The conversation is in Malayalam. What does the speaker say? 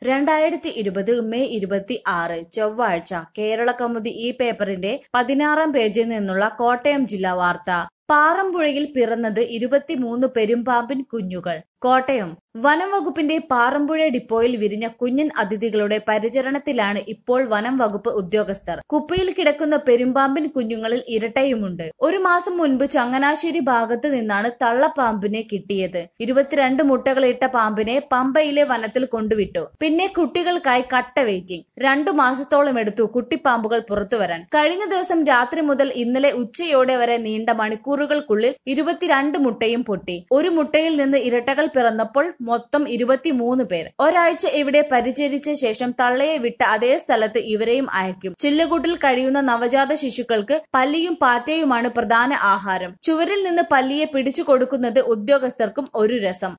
രണ്ടായിരത്തി ഇരുപത് മെയ് ഇരുപത്തി ആറ് ചൊവ്വാഴ്ച കേരള കൗമുദി ഈ പേപ്പറിന്റെ പതിനാറാം പേജിൽ നിന്നുള്ള കോട്ടയം ജില്ലാ വാർത്ത പാറമ്പുഴയിൽ പിറന്നത് ഇരുപത്തിമൂന്ന് പെരുമ്പാമ്പിൻ കുഞ്ഞുകൾ കോട്ടയം വനം വകുപ്പിന്റെ പാറമ്പുഴ ഡിപ്പോയിൽ വിരിഞ്ഞ കുഞ്ഞൻ അതിഥികളുടെ പരിചരണത്തിലാണ് ഇപ്പോൾ വനം വകുപ്പ് ഉദ്യോഗസ്ഥർ കുപ്പയിൽ കിടക്കുന്ന പെരുമ്പാമ്പിൻ കുഞ്ഞുങ്ങളിൽ ഇരട്ടയുമുണ്ട് ഒരു മാസം മുൻപ് ചങ്ങനാശ്ശേരി ഭാഗത്ത് നിന്നാണ് തള്ളപ്പാമ്പിനെ കിട്ടിയത് ഇരുപത്തിരണ്ട് മുട്ടകളിട്ട പാമ്പിനെ പമ്പയിലെ വനത്തിൽ കൊണ്ടുവിട്ടു പിന്നെ കുട്ടികൾക്കായി കട്ട വെയിറ്റിംഗ് രണ്ടു മാസത്തോളം എടുത്തു കുട്ടിപ്പാമ്പുകൾ പുറത്തുവരാൻ കഴിഞ്ഞ ദിവസം രാത്രി മുതൽ ഇന്നലെ ഉച്ചയോടെ വരെ നീണ്ട മണിക്കൂറുകൾക്കുള്ളിൽ ഇരുപത്തിരണ്ട് മുട്ടയും പൊട്ടി ഒരു മുട്ടയിൽ നിന്ന് ഇരട്ടകൾ പിറന്നപ്പോൾ മൊത്തം ഇരുപത്തിമൂന്ന് പേർ ഒരാഴ്ച ഇവിടെ പരിചരിച്ച ശേഷം തള്ളയെ വിട്ട് അതേ സ്ഥലത്ത് ഇവരെയും അയക്കും ചില്ലുകൂട്ടിൽ കഴിയുന്ന നവജാത ശിശുക്കൾക്ക് പല്ലിയും പാറ്റയുമാണ് പ്രധാന ആഹാരം ചുവരിൽ നിന്ന് പല്ലിയെ പിടിച്ചു കൊടുക്കുന്നത് ഉദ്യോഗസ്ഥർക്കും ഒരു രസം